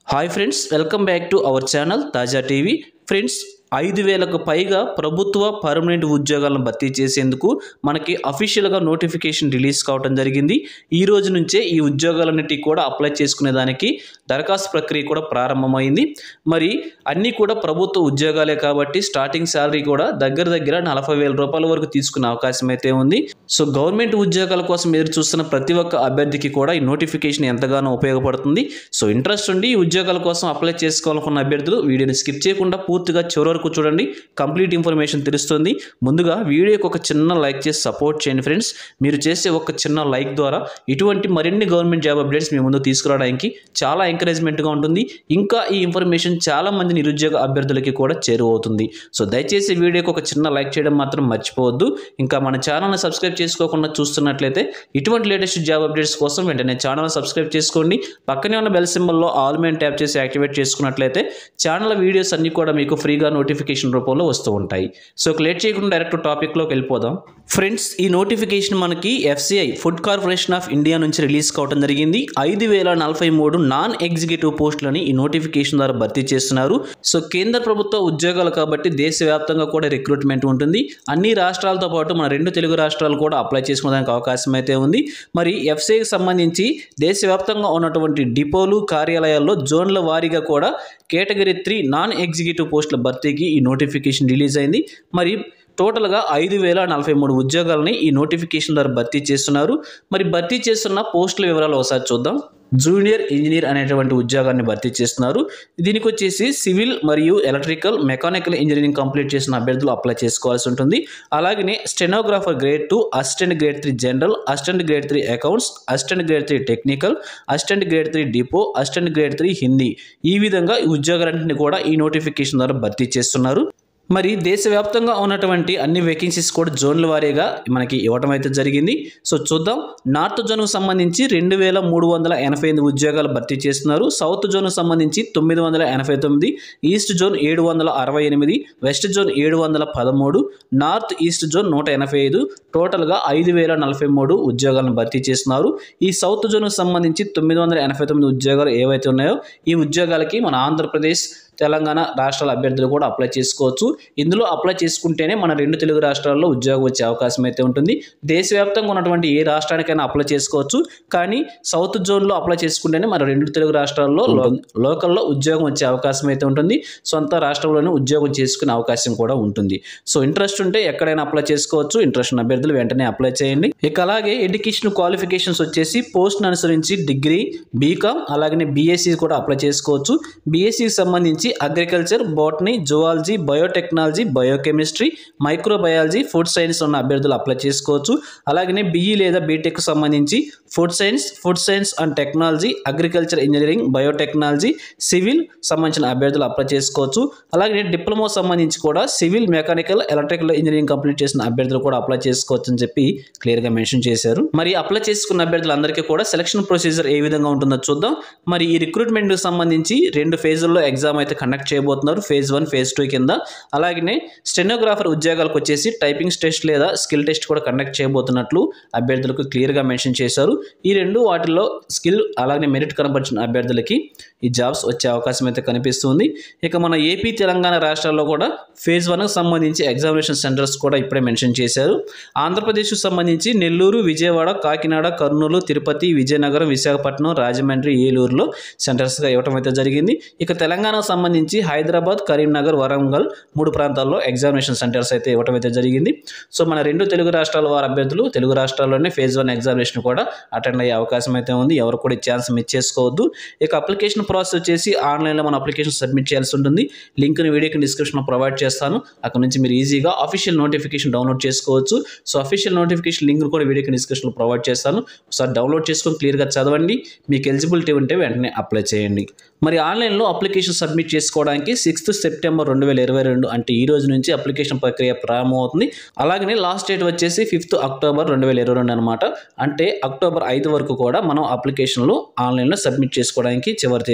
hi friends welcome back to our channel Taaza TV friends ఐదు వేలకు పైగా ప్రభుత్వ పర్మనెంట్ ఉద్యోగాలను భర్తీ చేసేందుకు మనకి అఫీషియల్గా నోటిఫికేషన్ రిలీజ్ కావడం జరిగింది ఈ రోజు నుంచే ఈ ఉద్యోగాలన్నిటికీ కూడా అప్లై చేసుకునే దానికి దరఖాస్తు ప్రక్రియ కూడా ప్రారంభమైంది మరి అన్నీ కూడా ప్రభుత్వ ఉద్యోగాలే కాబట్టి స్టార్టింగ్ శాలరీ కూడా దగ్గర దగ్గర నలభై వేల రూపాయల వరకు తీసుకునే అవకాశం అయితే ఉంది సో గవర్నమెంట్ ఉద్యోగాల కోసం ఎదురు చూస్తున్న ప్రతి ఒక్క అభ్యర్థికి కూడా ఈ నోటిఫికేషన్ ఎంతగానో ఉపయోగపడుతుంది సో ఇంట్రెస్ట్ ఉండి ఈ ఉద్యోగాల కోసం అప్లై చేసుకోవాలనుకున్న అభ్యర్థులు వీడియోని స్కిప్ చేయకుండా పూర్తిగా చివరి వరకు చూడండి కంప్లీట్ ఇన్ఫర్మేషన్ తెలుస్తుంది ముందుగా వీడియోకి ఒక చిన్న లైక్ చేసి సపోర్ట్ చేయండి ఫ్రెండ్స్ మీరు చేసే ఒక చిన్న లైక్ ద్వారా ఇటువంటి మరిన్ని గవర్నమెంట్ జాబ్ అప్డేట్స్ మీ ముందు తీసుకురావడానికి చాలా ఎంకరేజ్మెంట్గా ఉంటుంది ఇంకా ఈ ఇన్ఫర్మేషన్ చాలా మంది నిరుద్యోగ అభ్యర్థులకి కూడా చేరువవుతుంది సో దయచేసి వీడియోకి ఒక చిన్న లైక్ చేయడం మాత్రం మర్చిపోవద్దు ఇంకా మన ఛానల్ని సబ్స్క్రైబ్ చేసుకోకుండా చూస్తున్నట్లయితే ఇటువంటి లేటెస్ట్ జాబ్ అప్డేట్స్ కోసం వెంటనే ఛానల్ సబ్స్క్రైబ్ చేసుకోండి పక్కనే ఉన్న బెల్ సింబల్లో ఆల్ మెయిన్ ట్యాప్ చేసి యాక్టివేట్ చేసుకున్నట్లయితే ఛానల్ వీడియోస్ అన్ని కూడా మీకు ఫ్రీగా నోటిఫికేషన్ రూపంలో వస్తూ ఉంటాయి సో లేట్ చేయకుండా డైరెక్ట్ టాపిక్లోకి వెళ్ళిపోదాం ఫ్రెండ్స్ ఈ నోటిఫికేషన్ మనకి FCI food corporation of India నుంచి రిలీజ్ కావడం జరిగింది ఐదు వేల నలభై మూడు నాన్ ఎగ్జిక్యూటివ్ పోస్టులని ఈ నోటిఫికేషన్ ద్వారా భర్తీ చేస్తున్నారు సో కేంద్ర ప్రభుత్వ ఉద్యోగాలు కాబట్టి దేశవ్యాప్తంగా కూడా రిక్రూట్మెంట్ ఉంటుంది అన్ని రాష్ట్రాలతో పాటు మన రెండు తెలుగు రాష్ట్రాలు కూడా అప్లై చేసుకోవడానికి అవకాశం అయితే ఉంది మరి ఎఫ్సిఐకి సంబంధించి దేశవ్యాప్తంగా ఉన్నటువంటి డిపోలు కార్యాలయాల్లో జోన్ల వారీగా కూడా కేటగిరీ త్రీ నాన్ ఎగ్జిక్యూటివ్ పోస్టుల భర్తీకి ఈ నోటిఫికేషన్ రిలీజ్ అయింది మరి టోటల్గా ఐదు వేల నలభై మూడు ఉద్యోగాలని ఈ నోటిఫికేషన్ ద్వారా భర్తీ చేస్తున్నారు మరి భర్తీ చేస్తున్న పోస్టుల వివరాలు ఒకసారి చూద్దాం జూనియర్ ఇంజనీర్ అనేటువంటి ఉద్యోగాన్ని భర్తీ చేస్తున్నారు దీనికి వచ్చేసి సివిల్ మరియు ఎలక్ట్రికల్ మెకానికల్ ఇంజనీరింగ్ కంప్లీట్ చేసిన అభ్యర్థులు అప్లై చేసుకోవాల్సి ఉంటుంది అలాగనే stenographer grade two assistant grade three general assistant grade three accounts assistant grade three technical assistant grade three depot assistant grade three Hindi ఈ విధంగా ఈ ఉద్యోగాలన్నింటినీ కూడా ఈ నోటిఫికేషన్ ద్వారా భర్తీ చేస్తున్నారు మరి దేశవ్యాప్తంగా ఉన్నటువంటి అన్ని వేకెన్సీస్ కూడా జోన్ల వారీగా మనకి ఇవ్వటం అయితే జరిగింది సో చూద్దాం నార్త్ జోన్కు సంబంధించి రెండు వేల మూడు వందల ఎనభై ఎనిమిది ఉద్యోగాలు భర్తీ చేస్తున్నారు సౌత్ జోన్కు సంబంధించి తొమ్మిది వందల ఎనభై తొమ్మిది ఈస్ట్ జోన్ ఏడు వందల అరవై ఎనిమిది వెస్ట్ జోన్ ఏడు వందల పదమూడు నార్త్ ఈస్ట్ జోన్ నూట ఎనభై ఐదు టోటల్గా ఐదు వేల నలభై మూడు ఉద్యోగాలను భర్తీ చేస్తున్నారు ఈ సౌత్ జోన్కు సంబంధించి తొమ్మిది వందల ఎనభై తొమ్మిది ఉద్యోగాలు ఏవైతే ఉన్నాయో ఈ ఉద్యోగాలకి మన ఆంధ్రప్రదేశ్ తెలంగాణ రాష్ట్రాల అభ్యర్థులు కూడా అప్లై చేసుకోవచ్చు ఇందులో అప్లై చేసుకుంటేనే మన రెండు తెలుగు రాష్ట్రాల్లో ఉద్యోగం వచ్చే అవకాశం అయితే ఉంటుంది దేశవ్యాప్తంగా ఉన్నటువంటి ఏ రాష్ట్రానికైనా అప్లై చేసుకోవచ్చు కానీ సౌత్ జోన్లో అప్లై చేసుకుంటేనే మన రెండు తెలుగు రాష్ట్రాల్లో లో- లోకల్లో ఉద్యోగం వచ్చే అవకాశం అయితే ఉంటుంది సొంత రాష్ట్రంలోనే ఉద్యోగం చేసుకునే అవకాశం కూడా ఉంటుంది సో ఇంట్రెస్ట్ ఉంటే ఎక్కడైనా అప్లై చేసుకోవచ్చు ఇంట్రెస్ట్ ఉన్న అభ్యర్థులు వెంటనే అప్లై చేయండి ఇక అలాగే ఎడ్యుకేషన్ క్వాలిఫికేషన్స్ వచ్చేసి పోస్ట్ అనుసరించి డిగ్రీ బీకామ్ అలాగే బీఎస్సీ కూడా అప్లై చేసుకోవచ్చు బీఎస్సీకి సంబంధించి agriculture botany zoology biotechnology biochemistry microbiology food science ఉన్న అభ్యర్థులు అప్లై చేసుకోవచ్చు అలాగనే బీఈ లేదా బీటెక్ సంబంధించి food science food science and technology agriculture engineering biotechnology civil సంబంధించిన అభ్యర్థులు అప్లై చేసుకోవచ్చు అలాగే డిప్లొమా సంబంధించి కూడా civil mechanical electrical engineering complete చేసిన అభ్యర్థులు కూడా అప్లై చేసుకోవచ్చు అని చెప్పి క్లియర్గా మెన్షన్ చేశారు మరి అప్లై చేసుకున్న అభ్యర్థులందరికీ కూడా సెలక్షన్ ప్రొసీజర్ ఏ విధంగా ఉంటుందో చూద్దాం మరి ఈ రిక్రూట్మెంట్కి సంబంధించి రెండు ఫేజుల్లో ఎగ్జామ్ అయితే కండక్ట్ చేయబోతున్నారు ఫేజ్ వన్ ఫేజ్ టూ కింద అలాగనే స్టెనోగ్రాఫర్ ఉద్యోగాలకు వచ్చేసి టైపింగ్ టెస్ట్ లేదా స్కిల్ టెస్ట్ కూడా కండక్ట్ చేయబోతున్నట్లు అభ్యర్థులకు క్లియర్గా మెన్షన్ చేశారు ఈ రెండు వాటిల్లో స్కిల్ అలాగే మెరిట్ కనపరిచిన అభ్యర్థులకి ఈ జాబ్స్ వచ్చే అవకాశం అయితే కనిపిస్తుంది ఇక మన ఏపీ తెలంగాణ రాష్ట్రాల్లో కూడా ఫేజ్ వన్కి సంబంధించి ఎగ్జామినేషన్ సెంటర్స్ కూడా ఇప్పుడే మెన్షన్ చేశారు ఆంధ్రప్రదేశ్కు సంబంధించి నెల్లూరు విజయవాడ కాకినాడ కర్నూలు తిరుపతి విజయనగరం విశాఖపట్నం రాజమండ్రి ఏలూరులో సెంటర్స్గా ఇవ్వటం అయితే జరిగింది ఇక తెలంగాణకు సంబంధించి హైదరాబాద్ కరీంనగర్ వరంగల్ మూడు ప్రాంతాల్లో ఎగ్జామినేషన్ సెంటర్స్ అయితే ఇవ్వటం అయితే జరిగింది సో మన రెండు తెలుగు రాష్ట్రాల వారి అభ్యర్థులు తెలుగు రాష్ట్రాల్లోనే ఫేజ్ వన్ ఎగ్జామినేషన్ కూడా అటెండ్ అయ్యే అవకాశం అయితే ఉంది ఎవరు కూడా ఈ ఛాన్స్ మిస్ చేసుకోవద్దు ఇక అప్లికేషన్ ప్రాసెస్ వచ్చేసి ఆన్లైన్లో మన అప్లికేషన్ సబ్మిట్ చేయాల్సి ఉంటుంది లింక్ని వీడియోకి డిస్క్రిప్షన్లో ప్రొవైడ్ చేస్తాను అక్కడ నుంచి మీరు ఈజీగా అఫీషియల్ నోటిఫికేషన్ డౌన్లోడ్ చేసుకోవచ్చు సో అఫీషియల్ నోటిఫికేషన్ లింక్ కూడా వీడియోకి డిస్క్రిప్షన్లో ప్రొవైడ్ చేస్తాను ఒకసారి డౌన్లోడ్ చేసుకొని క్లియర్గా చదవండి మీకు ఎలిజిబిలిటీ ఉంటే వెంటనే అప్లై చేయండి మరి ఆన్లైన్లో అప్లికేషన్ సబ్మిట్ చేసుకోవడానికి సిక్స్త్ సెప్టెంబర్ రెండు వేల ఇరవై రెండు అంటే ఈ రోజు నుంచి అప్లికేషన్ ప్రక్రియ ప్రారంభమవుతుంది అలాగనే లాస్ట్ డేట్ వచ్చేసి ఫిఫ్త్ అక్టోబర్ రెండు వేల ఇరవై రెండు అనమాట అంటే అక్టోబర్ ఐదు వరకు కూడా మనం అప్లికేషన్లు ఆన్లైన్లో సబ్మిట్ చేసుకోవడానికి చివరి తేదీ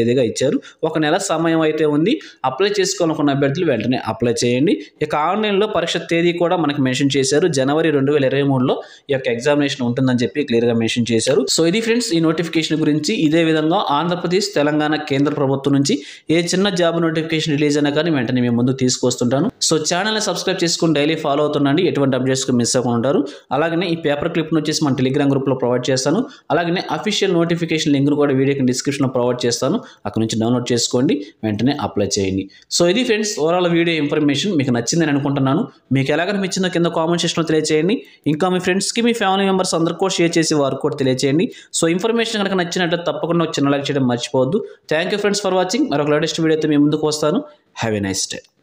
తేదీగా ఇచ్చారు ఒక నెల సమయం అయితే ఉంది అప్లై చేసుకోవాలనుకున్న అభ్యర్థులు వెంటనే అప్లై చేయండి ఇక ఆన్లైన్లో పరీక్ష తేదీ కూడా మనకి మెన్షన్ చేశారు జనవరి రెండు వేల ఇరవై మూడులో ఈ యొక్క ఎగ్జామినేషన్ ఉంటుందని చెప్పి క్లియర్గా మెన్షన్ చేశారు సో ఇది ఫ్రెండ్స్ ఈ నోటిఫికేషన్ గురించి ఇదే విధంగా ఆంధ్రప్రదేశ్ తెలంగాణ కేంద్ర ప్రభుత్వం నుంచి ఏ చిన్న జాబ్ నోటిఫికేషన్ రిలీజ్ అయినా కానీ వెంటనే మేము ముందు తీసుకొస్తుంటాను సో ఛానల్ని సబ్స్క్రైబ్ చేసుకుని డైలీ ఫాలో అవుతుండండి ఎటువంటి అప్డేట్స్ మిస్ అవ్వకుండా ఉంటారు అలాగనే ఈ పేపర్ క్లిప్ను వచ్చేసి మన టెలిగ్రామ్ గ్రూప్లో ప్రొవైడ్ చేస్తాను అలాగనే అఫీషియల్ నోటిఫికేషన్ లింక్ను కూడా వీడియోకి డిస్క్రిప్షన్లో ప్రొవైడ్ చేస్తాను అక్కడ నుంచి డౌన్లోడ్ చేసుకోండి వెంటనే అప్లై చేయండి సో ఇది ఫ్రెండ్స్ ఓవరాల్ వీడియో ఇన్ఫర్మేషన్ మీకు నచ్చిందని అనుకుంటున్నాను మీకు ఎలా కనిపించిందో కింద కామెంట్ సెక్షన్లో తెలియచేయండి ఇంకా మీ ఫ్రెండ్స్కి మీ ఫ్యామిలీ మెంబర్స్ అందరికీ కూడా షేర్ చేసి వారికి కూడా తెలియచేయండి సో ఇన్ఫర్మేషన్ కనుక నచ్చినట్లయితే తప్పకుండా ఒక చిన్న లైక్ చేయడం మర్చిపోవద్దు thank you friends for watching మరొక లేటెస్ట్ వీడియోతో మీ ముందుకు వస్తాను హ్యావ్ ఎ నైస్ డే